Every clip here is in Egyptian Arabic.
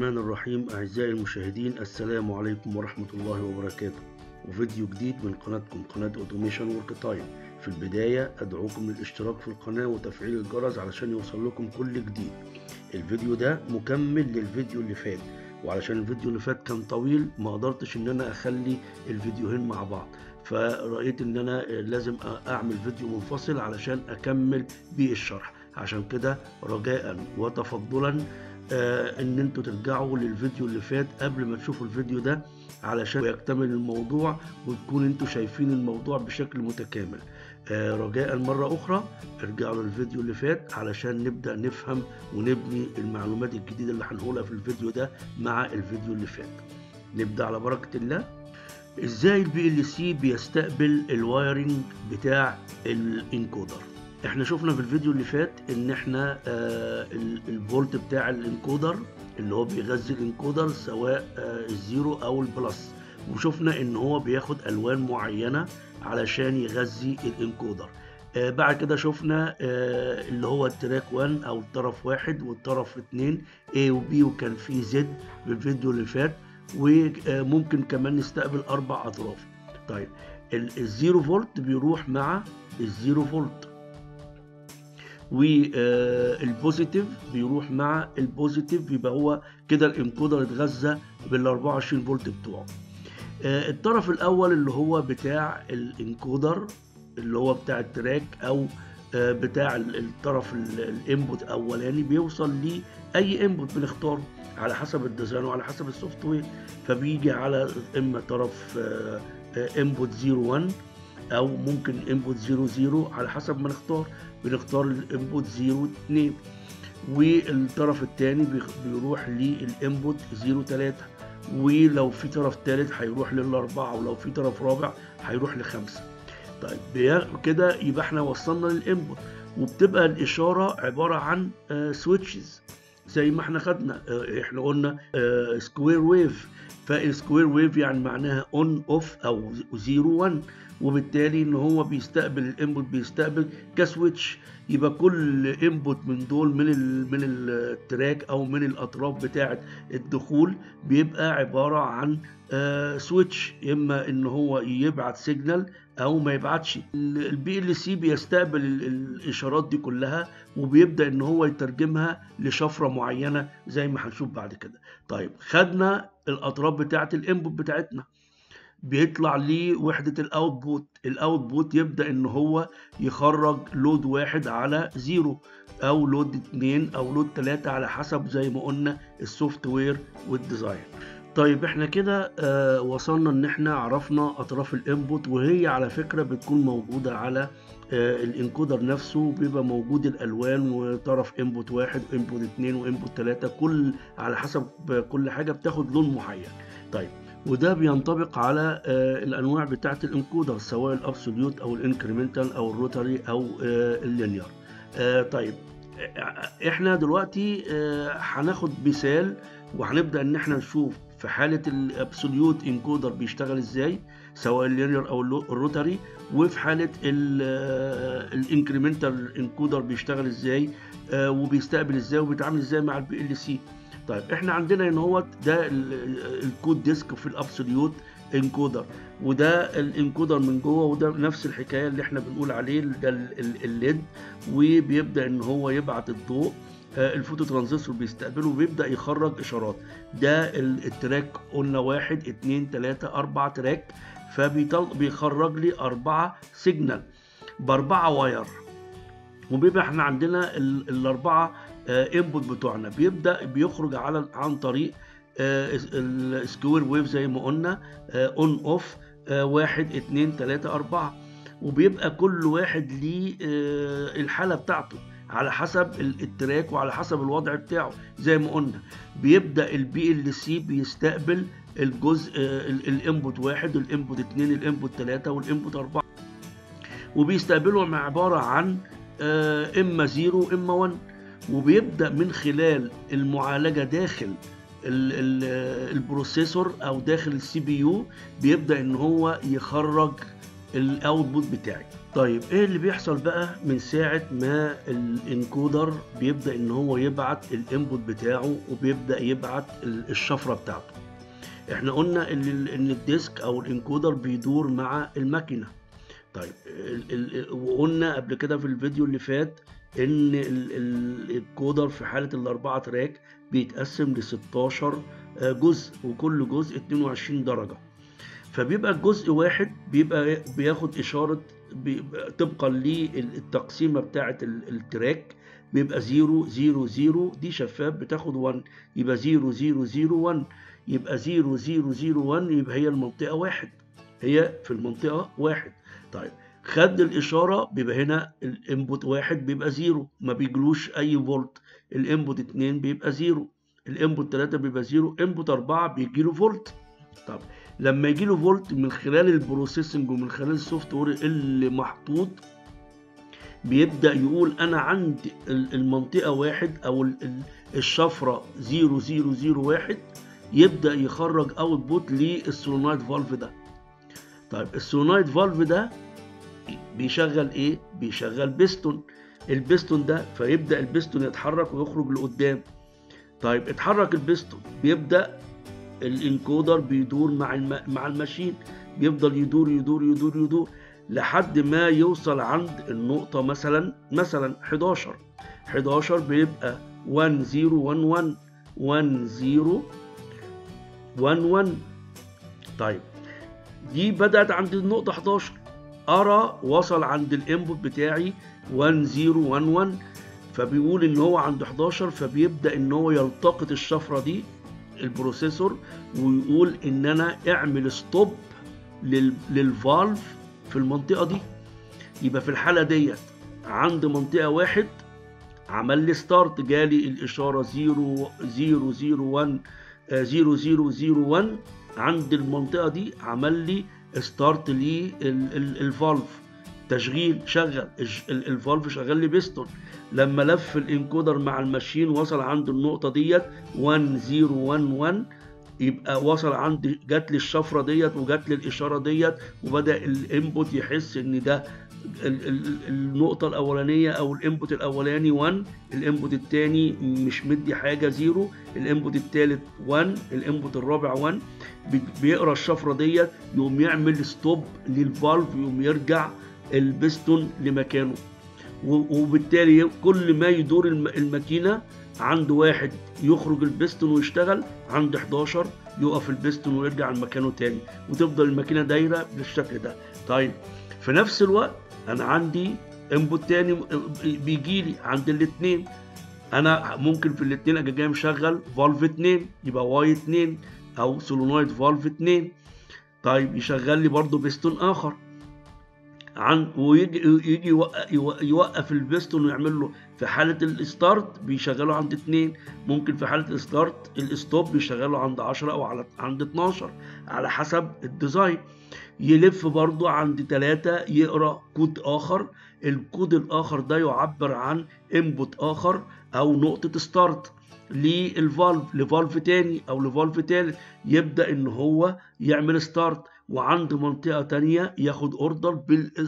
الرحمن الرحيم أعزائي المشاهدين السلام عليكم ورحمة الله وبركاته وفيديو جديد من قناتكم قناة أوتوميشن ورك تايم في البداية أدعوكم للاشتراك في القناة وتفعيل الجرس علشان يوصل لكم كل جديد الفيديو ده مكمل للفيديو اللي فات وعلشان الفيديو اللي فات كان طويل ما قدرتش ان انا اخلي الفيديوهين مع بعض فرأيت ان انا لازم اعمل فيديو منفصل علشان اكمل بيه الشرح عشان كده رجاء وتفضلا آه ان انتوا ترجعوا للفيديو اللي فات قبل ما تشوفوا الفيديو ده علشان يكتمل الموضوع وتكونوا انتوا شايفين الموضوع بشكل متكامل آه رجاء مرة أخرى ارجعوا للفيديو اللي فات علشان نبدأ نفهم ونبني المعلومات الجديدة اللي هنقولها في الفيديو ده مع الفيديو اللي فات نبدأ على بركة الله ازاي البي ال سي بيستقبل الوايرنج بتاع الانكودر احنا شفنا في الفيديو اللي فات ان احنا آه الفولت بتاع الانكودر اللي هو بيغذي الانكودر سواء آه الزيرو او البلس وشفنا ان هو بياخد الوان معينه علشان يغذي الانكودر آه بعد كده شفنا آه اللي هو التراك 1 او الطرف واحد والطرف 2 A و B وكان في Z في الفيديو اللي فات وممكن كمان نستقبل اربع اطراف طيب الزيرو فولت بيروح مع الزيرو فولت والبوزيتيف بيروح مع البوزيتيف يبقى هو كده الانكودر اتغذى بال 24 فولت بتوعه الطرف الاول اللي هو بتاع الانكودر اللي هو بتاع التراك او بتاع الطرف الانبوت الاولاني بيوصل لاي انبوت بنختاره على حسب الديزاين وعلى حسب السوفت وير فبيجي على اما طرف انبوت 01 او ممكن انبوت 00 على حسب ما نختار بنختار الانبوت 02 والطرف الثاني بيروح للانبوت 03 ولو في طرف ثالث هيروح للاربعه ولو في طرف رابع هيروح لخمسه طيب كده يبقى احنا وصلنا للانبوت وبتبقى الاشاره عباره عن سويتشز زي ما احنا خدنا احنا قلنا سكوير ويف فالسكوير ويف يعني معناها اون اوف او 0 1 وبالتالي ان هو بيستقبل الانبوت بيستقبل كسويتش يبقى كل انبوت من دول من ال من التراك او من الاطراف بتاعه الدخول بيبقى عباره عن آه سويتش اما ان هو يبعت سيجنال او ما يبعتش البي ال سي بيستقبل الاشارات دي كلها وبيبدا ان هو يترجمها لشفره معينه زي ما هنشوف بعد كده طيب خدنا الاطراف بتاعه الانبوت بتاعتنا بيطلع ليه وحدة الاوتبوت الاوتبوت يبدأ ان هو يخرج لود واحد على زيرو او لود اتنين او لود تلاتة على حسب زي ما قلنا السوفت وير والديزاين طيب احنا كده آه وصلنا ان احنا عرفنا اطراف الانبوت وهي على فكرة بتكون موجودة على آه الانكودر نفسه بيبقى موجود الالوان وطرف انبوت واحد وانبوت اتنين وانبوت تلاتة كل على حسب كل حاجة بتاخد لون معين طيب وده بينطبق على آه الانواع بتاعه الانكودر سواء الابسوليوت او الانكريمنتال او الروتري او آه اللينير آه طيب احنا دلوقتي هناخد مثال وهنبدا ان احنا نشوف في حاله الابسوليوت انكودر بيشتغل ازاي سواء اللينير او الروتري وفي حاله الانكريمنتال انكودر بيشتغل ازاي وبيستقبل ازاي وبيتعامل ازاي مع البي ال سي طيب احنا عندنا ان هو ده الكود ديسك في الابسوليوت انكودر وده الانكودر من جوه وده نفس الحكايه اللي احنا بنقول عليه ده الليد وبيبدا ان هو يبعت الضوء الفوتو ترانزستور بيستقبله وبيبدا يخرج اشارات ده التراك قلنا واحد اتنين تلاته اربع تراك فبيخرج لي اربعه سيجنال باربعه واير وبيبقى احنا عندنا الاربعه انبوت بتوعنا بيبدا بيخرج على عن طريق السكوير ويف زي ما قلنا اون اوف واحد اتنين تلاته اربعه وبيبقى كل واحد ليه الحاله بتاعته على حسب التراك وعلى حسب الوضع بتاعه زي ما قلنا بيبدا البي ال سي بيستقبل الجزء الانبوت واحد والانبوت اتنين الانبوت تلاته والانبوت اربعه وبيستقبلهم عباره عن اما زيرو اما 1 وبيبدا من خلال المعالجه داخل البروسيسور او داخل السي بي يو بيبدا ان هو يخرج الاوتبوت بتاعي طيب ايه اللي بيحصل بقى من ساعة ما الانكودر بيبدأ ان هو يبعت الانبوت بتاعه وبيبدأ يبعت الشفرة بتاعته احنا قلنا ان ان الديسك او الانكودر بيدور مع الماكينة طيب وقلنا قبل كده في الفيديو اللي فات ان الكودر في حالة الاربعة تراك بيتقسم ل 16 جزء وكل جزء 22 درجة فبيبقى الجزء واحد بيبقى بياخد اشاره طبقا للتقسيمه بتاعه التراك بيبقى 0 0 0 دي شفاف بتاخد 1 يبقى 0 0 0 1 يبقى 0 0 0 1 يبقى هي المنطقه واحد هي في المنطقه واحد طيب خد الاشاره بيبقى هنا الانبوت واحد بيبقى 0 ما بيجلوش اي فولت الانبوت 2 بيبقى 0 الانبوت 3 بيبقى 0 انبوت 4 بيجي له فولت طب لما يجي له فولت من خلال البروسيسنج ومن خلال السوفت وير اللي محطوط بيبدا يقول انا عندي المنطقه واحد او الشفره 0001 يبدا يخرج اوتبوت للسولونايد فالف ده طيب السولونايد فالف ده بيشغل ايه بيشغل بيستون البيستون ده فيبدا البيستون يتحرك ويخرج لقدام طيب اتحرك البيستون بيبدا الانكودر بيدور مع الم... مع الماشين بيفضل يدور يدور يدور يدور لحد ما يوصل عند النقطة مثلا مثلا 11 11 بيبقى 1 0 1 1 1 0 1 1 طيب دي بدأت عند النقطة 11 أرى وصل عند الانبوت بتاعي 1 0 1 1 فبيقول إن هو عند 11 فبيبدأ إن هو يلتقط الشفرة دي البروسيسور ويقول ان انا اعمل ستوب للفالف في المنطقه دي يبقى في الحاله ديت عند منطقه واحد عمل لي ستارت جالي الاشاره 0 0 0 1 0 0 0 1 عند المنطقه دي عمل لي ستارت للفالف تشغيل شغل الفالف شغال لي بيستون لما لف الانكودر مع الماشين وصل عند النقطه ديت 1011 يبقى وصل عند جات لي الشفره ديت وجات لي الاشاره ديت وبدا الانبوت يحس ان ده النقطه الاولانيه او الانبوت الاولاني 1 الانبوت الثاني مش مدي حاجه 0 الانبوت الثالث 1 الانبوت الرابع 1 بيقرا الشفره ديت يقوم يعمل ستوب للفالف يقوم يرجع البستون لمكانه وبالتالي كل ما يدور الماكينة عند واحد يخرج البستون ويشتغل عند 11 يقف البستون ويرجع لمكانه تاني وتفضل الماكينة دايرة بالشكل ده طيب في نفس الوقت أنا عندي انبوت تاني بيجي لي عند الاثنين انا ممكن في الاثنين اجي جاي مشغل فالف 2 يبقى واي 2 او سولونويد فالف 2 طيب يشغل لي برضو بستون اخر عن ويجي يجي يوقف البيستون ويعمل له في حاله الستارت بيشغله عند 2 ممكن في حاله الستارت الستوب بيشغله عند 10 او على عند 12 على حسب الديزاين يلف برضه عند 3 يقرا كود اخر الكود الاخر ده يعبر عن انبوت اخر او نقطه ستارت للفالف لفالف تاني او لفالف تالت يبدا ان هو يعمل ستارت وعند منطقة تانية ياخد اوردر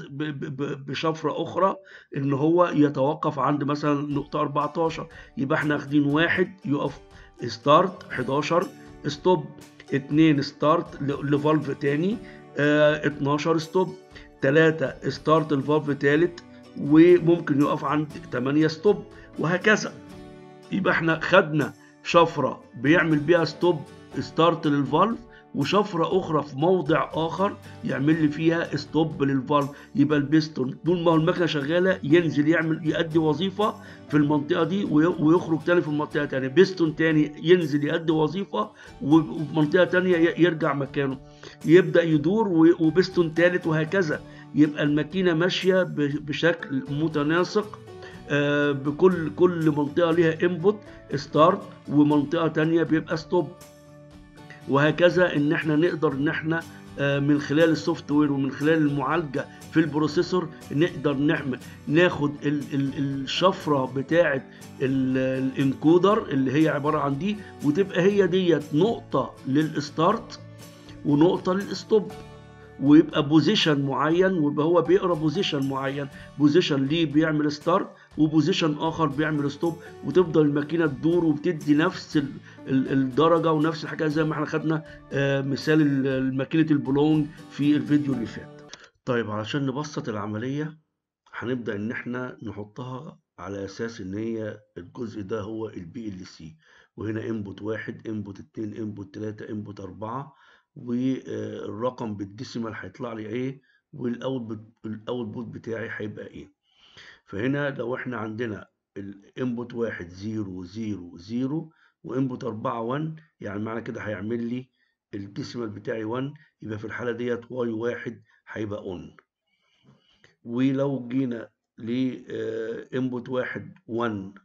بشفرة أخرى إن هو يتوقف عند مثلا نقطة 14 يبقى احنا واخدين واحد يقف ستارت 11 ستوب 2 ستارت لفالف تاني اه 12 ستوب 3 ستارت الفالف تالت وممكن يقف عند 8 ستوب وهكذا يبقى احنا خدنا شفرة بيعمل بيها ستوب ستارت للفالف وشفرة أخرى في موضع آخر يعمل لي فيها ستوب للفالف يبقى البيستون طول ما هو المكنة شغالة ينزل يعمل يأدي وظيفة في المنطقة دي ويخرج تاني في المنطقة تانية بيستون تاني ينزل يأدي وظيفة وفي منطقة تانية يرجع مكانه يبدأ يدور وبيستون تالت وهكذا يبقى الماكينة ماشية بشكل متناسق بكل كل منطقة ليها انبوت ستارت ومنطقة تانية بيبقى ستوب وهكذا ان احنا نقدر ان احنا من خلال السوفت وير ومن خلال المعالجه في البروسيسور نقدر نعمل ناخد ال ال الشفره بتاعه الانكودر اللي هي عباره عن دي وتبقى هي ديت نقطه للستارت ونقطه للستوب ويبقى بوزيشن معين ويبقى هو بيقرا بوزيشن معين بوزيشن ليه بيعمل ستارت وبوزيشن اخر بيعمل ستوب وتفضل الماكينه تدور وبتدي نفس ال- ال- الدرجه ونفس الحاجه زي ما احنا خدنا آه، مثال ال- ماكينه البلونج في الفيديو اللي فات طيب علشان نبسط العمليه هنبدا ان احنا نحطها على اساس ان هي الجزء ده هو البي ال سي وهنا انبوت واحد انبوت اتنين انبوت تلاتة انبوت اربعة والرقم بالديسيمال هيطلع لي ايه والاوتبوت الاوتبوت بتاعي هيبقى ايه فهنا لو احنا عندنا الانبوت واحد زيرو زيرو زيرو وانبوت اربعة 1 يعني معنى كده هيعمل لي الديسيمال بتاعي 1 يبقى في الحالة ديت واي واحد هيبقى اون ولو جينا لانبوت واحد 1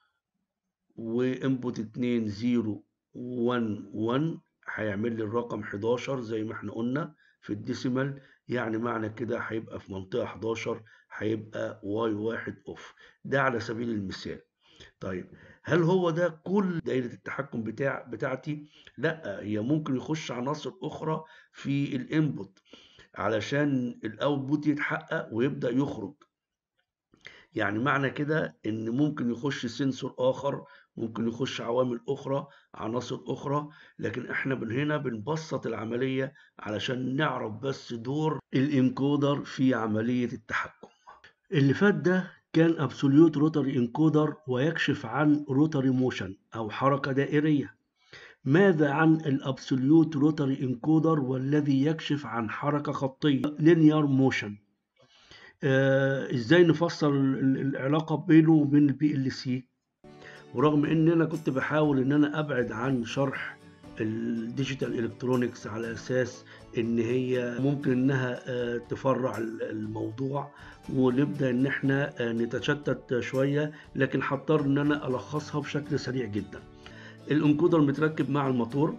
وانبوت 2 0 1 1 هيعمل لي الرقم 11 زي ما احنا قلنا في الديسيمال يعني معنى كده هيبقى في منطقة 11 هيبقى واي واحد اوف ده على سبيل المثال طيب هل هو ده كل دائرة التحكم بتاع بتاعتي؟ لا هي ممكن يخش عناصر أخرى في الانبوت علشان الاوتبوت يتحقق ويبدأ يخرج يعني معنى كده ان ممكن يخش سنسور اخر ممكن يخش عوامل اخرى عناصر اخرى لكن احنا من هنا بنبسط العملية علشان نعرف بس دور الانكودر في عملية التحكم اللي فات ده كان ابسوليوت روتري انكودر ويكشف عن روتري موشن او حركة دائرية ماذا عن الابسوليوت روتري انكودر والذي يكشف عن حركة خطية لينير موشن آه، ازاي نفسر ال- ال- العلاقه بينه وبين البي ال سي ورغم ان انا كنت بحاول ان انا ابعد عن شرح الديجيتال الكترونيكس على اساس ان هي ممكن انها آه، تفرع ال- الموضوع ونبدا ان احنا آه، نتشتت شويه لكن هضطر ان انا الخصها بشكل سريع جدا الانكودر متركب مع الموتور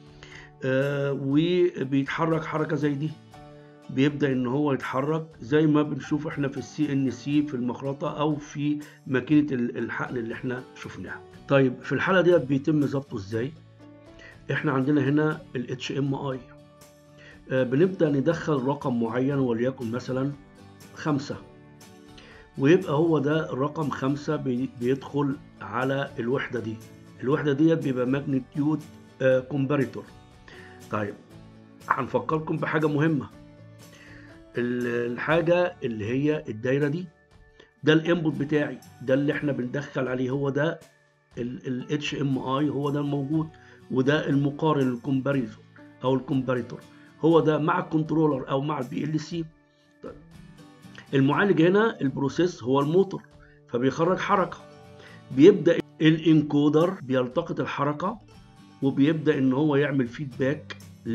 آه، وبيتحرك حركه زي دي بيبدا ان هو يتحرك زي ما بنشوف احنا في السي ان سي في المخرطه او في ماكينه ال- الحقن اللي احنا شفناها طيب في الحاله ديت بيتم ظبطه ازاي احنا عندنا هنا الاتش ام اي بنبدا ندخل رقم معين وليكن مثلا خمسة ويبقى هو ده الرقم خمسة بي- بيدخل على الوحدة دي الوحدة ديت بيبقى ماجنتيود كومباريتور طيب هنفكركم بحاجة مهمة ال- الحاجة اللي هي الدايرة دي ده الانبوت بتاعي ده اللي احنا بندخل عليه هو ده ال HMI هو ده الموجود وده المقارن الكومباريزون او الكومباريتور هو ده مع الكنترولر او مع البي ال سي طيب المعالج هنا البروسيس هو الموتور فبيخرج حركة بيبدأ الانكودر بيلتقط الحركة وبيبدأ ان هو يعمل فيدباك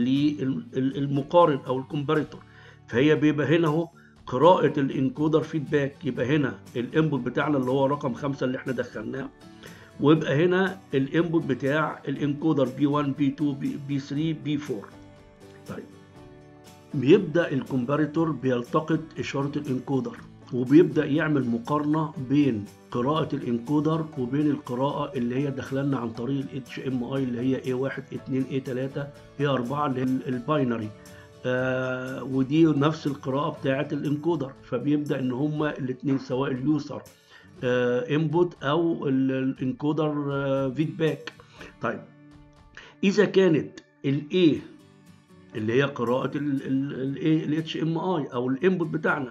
للمقارن او الكومباريتور فهي بيبقى هنا اهو قراءة الانكودر فيدباك يبقى هنا الانبوت بتاعنا اللي هو رقم خمسة اللي احنا دخلناه ويبقى هنا الانبوت بتاع الانكودر بي 1 بي 2 بي 3 بي 4 طيب بيبدأ الكومباريتور بيلتقط إشارة الانكودر وبيبدأ يعمل مقارنة بين قراءة الانكودر وبين القراءة اللي هي داخلنا عن طريق ال HMI اللي هي A1 A2 A3 A4 اللي هي الباينري آه ودي نفس القراءة بتاعة الانكودر فبيبدأ ان هما الاثنين سواء اليوسر انبوت آه او الانكودر فيدباك طيب اذا كانت الاي اللي هي قراءة ال HMI او الانبوت بتاعنا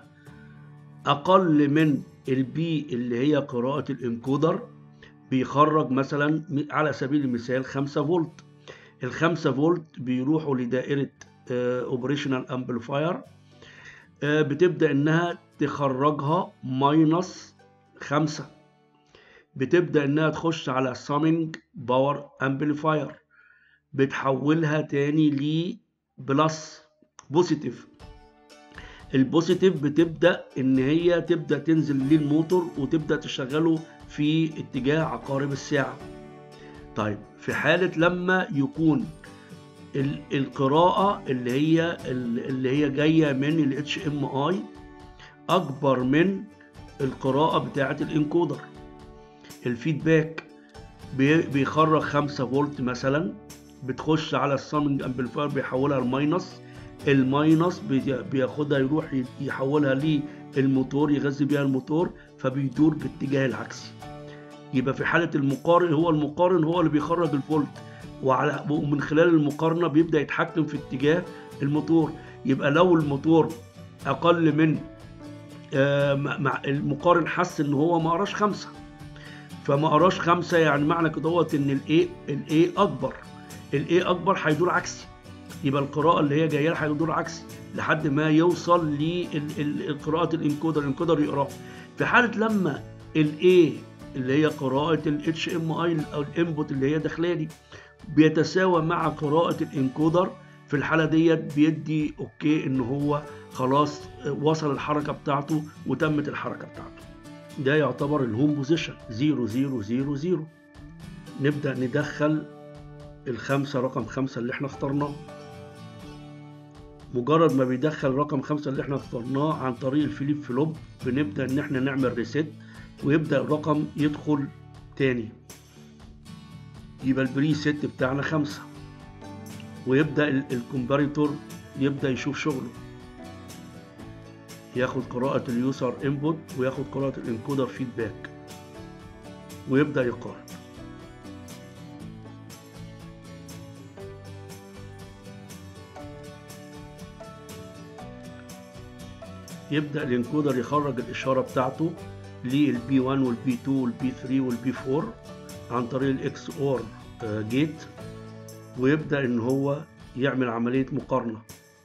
اقل من البي اللي هي قراءة الانكودر بيخرج مثلا على سبيل المثال 5 فولت ال 5 فولت بيروحوا لدائرة اوبريشنال امبليفاير بتبدا انها تخرجها ماينس 5 بتبدا انها تخش على سامينج باور امبليفاير بتحولها تاني ل بلس بوزيتيف البوزيتيف بتبدا ان هي تبدا تنزل للموتور وتبدا تشغله في اتجاه عقارب الساعه طيب في حاله لما يكون القراءة اللي هي اللي هي جاية من ال HMI أكبر من القراءة بتاعة الانكودر الفيدباك بيخرج 5 فولت مثلا بتخش على السامنج امبليفاير بيحولها لماينس الماينس بي- بياخدها يروح ي- يحولها للموتور يغذي بيها الموتور فبيدور باتجاه العكسي يبقى في حالة المقارن هو المقارن هو اللي بيخرج الفولت وعلى ومن خلال المقارنة بيبدأ يتحكم في اتجاه الموتور يبقى لو الموتور أقل من آه، مع مع- المقارن حس إن هو ما قراش خمسة فما قراش خمسة يعني معنى كده دوت إن الإيه الإيه أكبر الإيه أكبر هيدور عكسي يبقى القراءة اللي هي جاية لها هيدور عكسي لحد ما يوصل لقراءة الانكودر الانكودر يقراه في حالة لما الاي اللي هي قراءة ال HMI او الانبوت اللي هي داخله دي بيتساوى مع قراءة الانكودر في الحالة ديت بيدي اوكي ان هو خلاص وصل الحركة بتاعته وتمت الحركة بتاعته ده يعتبر الهوم بوزيشن 0 0 0 0 نبدأ ندخل الخمسة رقم خمسة اللي احنا اخترناه مجرد ما بيدخل رقم خمسة اللي احنا اخترناه عن طريق الفليب فلوب بنبدأ ان احنا نعمل ريسيت ويبدأ الرقم يدخل تاني يبقى البري سيت بتاعنا خمسة ويبدأ ال- الكومباريتور يبدأ يشوف شغله ياخد قراءة اليوزر انبوت وياخد قراءة الانكودر فيدباك ويبدأ يقارن يبدأ الانكودر يخرج الإشارة بتاعته للبي 1 والبي 2 والبي 3 والبي 4 عن طريق الاكس اور جيت ويبدأ إن هو يعمل عملية مقارنة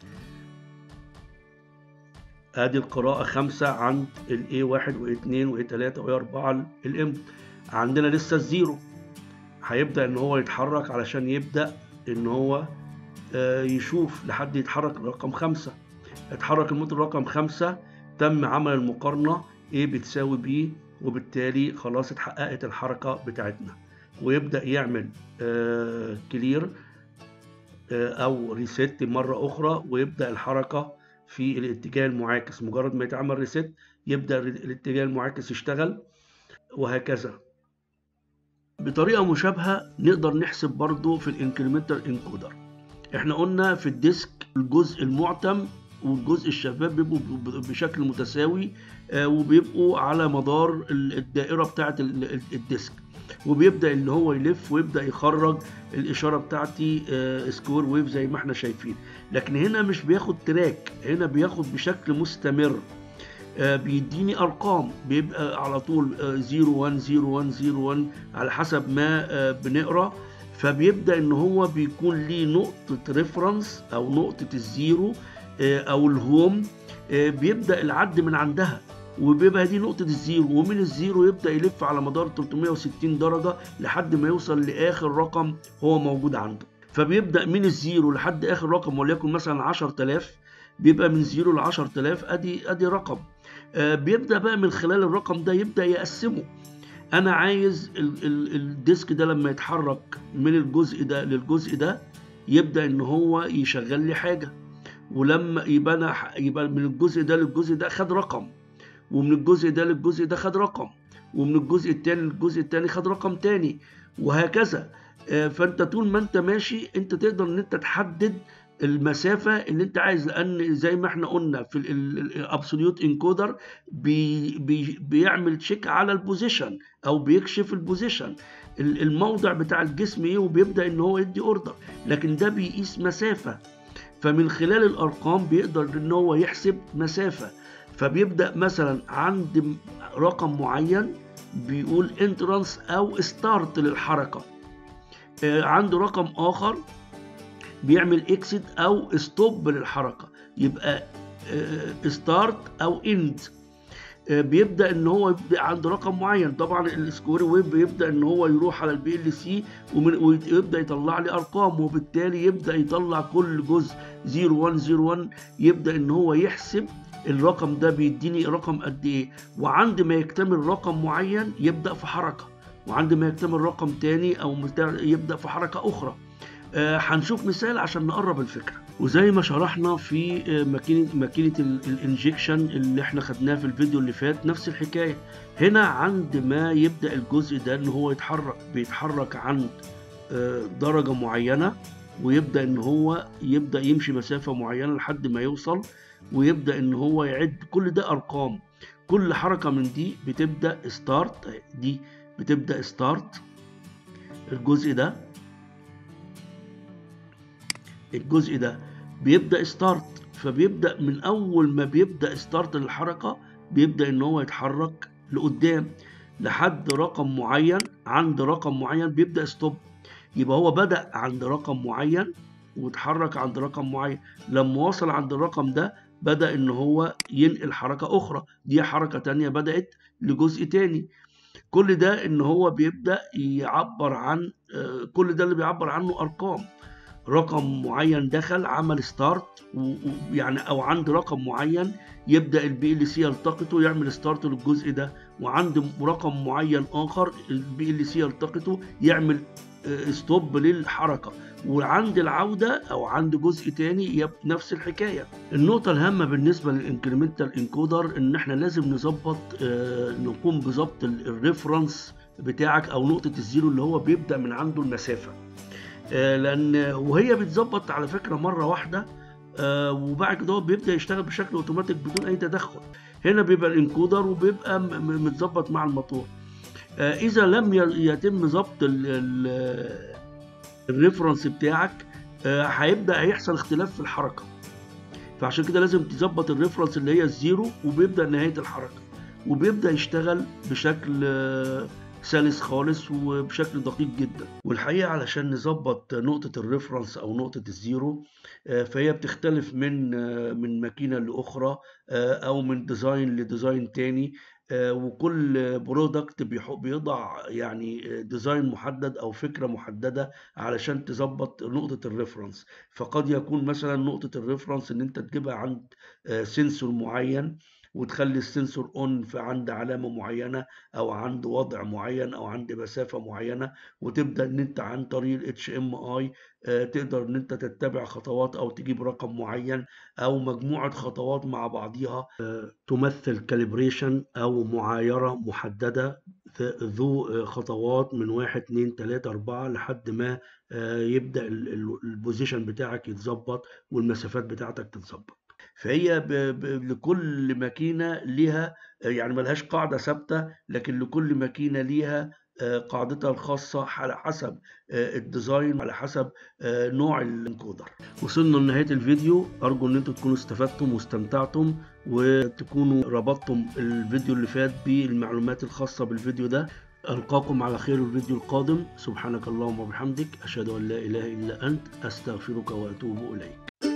ادي القراءة خمسة عند ال A1 و A2 و A3 و A4 الام عندنا لسه الزيرو هيبدأ ان هو يتحرك علشان يبدأ ان هو آه، يشوف لحد يتحرك رقم خمسة اتحرك الموتور رقم خمسة تم عمل المقارنة A بتساوي B وبالتالي خلاص اتحققت الحركة بتاعتنا ويبدأ يعمل كلير أو ريست مرة أخرى ويبدأ الحركة في الاتجاه المعاكس مجرد ما يتعمل ريست يبدأ الاتجاه المعاكس يشتغل وهكذا بطريقة مشابهة نقدر نحسب برضو في الانكريمنتال انكودر احنا قلنا في الديسك الجزء المعتم والجزء الشفاف بيبقوا بشكل متساوي آه، وبيبقوا على مدار الدائرة بتاعة ال- الديسك وبيبدأ ان هو يلف ويبدأ يخرج الإشارة بتاعتي سكوير ويف زي ما احنا شايفين لكن هنا مش بياخد تراك هنا بياخد بشكل مستمر آه، بيديني ارقام بيبقى على طول آه، 0 1 0 1 0 1 على حسب ما آه، بنقرا فبيبدا ان هو بيكون ليه نقطه ريفرنس او نقطه الزيرو آه، او الهوم آه، بيبدا العد من عندها وبيبقى دي نقطة الزيرو ومن الزيرو يبدأ يلف على مدار 360 درجة لحد ما يوصل لآخر رقم هو موجود عنده فبيبدأ من الزيرو لحد آخر رقم وليكن مثلا 10000 بيبقى من زيرو ل 10000 ادي ادي رقم آه، بيبدا بقى من خلال الرقم ده يبدا يقسمه انا عايز ال- ال- الديسك ده لما يتحرك من الجزء ده للجزء ده يبدا ان هو يشغل لي حاجه ولما يبقى انا ح- يبقى من الجزء ده للجزء ده خد رقم ومن الجزء ده للجزء ده خد رقم ومن الجزء التاني للجزء التاني خد رقم تاني وهكذا آه، فانت طول ما انت ماشي انت تقدر ان انت تحدد المسافة اللي انت عايز لان زي ما احنا قلنا في الابسوليوت انكودر بي بي بيعمل تشيك على البوزيشن او بيكشف البوزيشن ال- الموضع بتاع الجسم ايه وبيبدا ان هو يدي اوردر لكن ده بيقيس مسافة فمن خلال الارقام بيقدر ان هو يحسب مسافة فبيبدا مثلا عند م- رقم معين بيقول انترانس او ستارت للحركة آه، عنده رقم اخر بيعمل اكسيت او ستوب للحركه يبقى ستارت او اند بيبدا ان هو يبدا عند رقم معين طبعا السكوير ويف بيبدا ان هو يروح على البي ال سي ويبدا يطلع لي ارقام وبالتالي يبدا يطلع كل جزء 0101 يبدا ان هو يحسب الرقم ده بيديني رقم قد ايه وعند ما يكتمل رقم معين يبدا في حركه وعند ما يكتمل رقم تاني او بتاع يبدا في حركه اخرى آه، هنشوف مثال عشان نقرب الفكره وزي ما شرحنا في آه، ماكينه ماكينه ال- الانجكشن اللي احنا خدناه في الفيديو اللي فات نفس الحكايه هنا عند ما يبدا الجزء ده ان هو يتحرك بيتحرك عند آه، درجه معينه ويبدا ان هو يبدا يمشي مسافه معينه لحد ما يوصل ويبدا ان هو يعد كل ده ارقام كل حركه من دي بتبدا ستارت دي بتبدا ستارت الجزء ده الجزء ده بيبدا ستارت فبيبدا من اول ما بيبدا ستارت الحركه بيبدا ان هو يتحرك لقدام لحد رقم معين عند رقم معين بيبدا ستوب يبقى هو بدا عند رقم معين واتحرك عند رقم معين لما وصل عند الرقم ده بدا ان هو ينقل حركه اخرى دي حركه تانية بدات لجزء تاني كل ده ان هو بيبدا يعبر عن كل ده اللي بيعبر عنه ارقام رقم معين دخل عمل ستارت ويعني او عند رقم معين يبدا البي ال سي يلتقطه يعمل ستارت للجزء ده وعند رقم معين اخر البي ال سي يلتقطه يعمل ستوب للحركه وعند العوده او عند جزء تاني نفس الحكايه النقطه الهامه بالنسبه للانكريمنتال انكودر ان احنا لازم نظبط نقوم بظبط الريفرنس بتاعك او نقطه الزيرو اللي هو بيبدا من عنده المسافه لان وهي بتظبط على فكره مره واحده وبعد كده هو بيبدا يشتغل بشكل اوتوماتيك بدون اي تدخل هنا بيبقى الانكودر وبيبقى متظبط مع الموتور اذا لم يتم ضبط الريفرنس بتاعك هيبدا هيحصل اختلاف في الحركه فعشان كده لازم تظبط الريفرنس اللي هي الزيرو وبيبدا نهايه الحركه وبيبدا يشتغل بشكل سلس خالص وبشكل دقيق جدا والحقيقه علشان نظبط نقطه الريفرنس او نقطه الزيرو فهي بتختلف من من ماكينه لاخرى او من ديزاين لديزاين تاني وكل برودكت بيضع يعني ديزاين محدد او فكره محدده علشان تظبط نقطه الريفرنس فقد يكون مثلا نقطه الريفرنس ان انت تجيبها عند سنسور معين وتخلي السنسور اون في عند علامه معينه او عند وضع معين او عند مسافه معينه وتبدا ان انت عن طريق الاتش ام اي تقدر ان انت تتبع خطوات او تجيب رقم معين او مجموعه خطوات مع بعضيها تمثل كاليبريشن او معايره محدده ذو خطوات من واحد اتنين تلاتة اربعة لحد ما يبدأ البوزيشن بتاعك يتظبط والمسافات بتاعتك تتظبط فهي ب... ب... لكل ماكينه ليها يعني ملهاش قاعده ثابته لكن لكل ماكينه ليها قاعدتها الخاصة على حسب الديزاين على حسب نوع الانكودر وصلنا لنهاية الفيديو أرجو أن انتم تكونوا استفدتم واستمتعتم وتكونوا ربطتم الفيديو اللي فات بالمعلومات الخاصة بالفيديو ده ألقاكم على خير الفيديو القادم سبحانك اللهم وبحمدك أشهد أن لا إله إلا أنت أستغفرك وأتوب إليك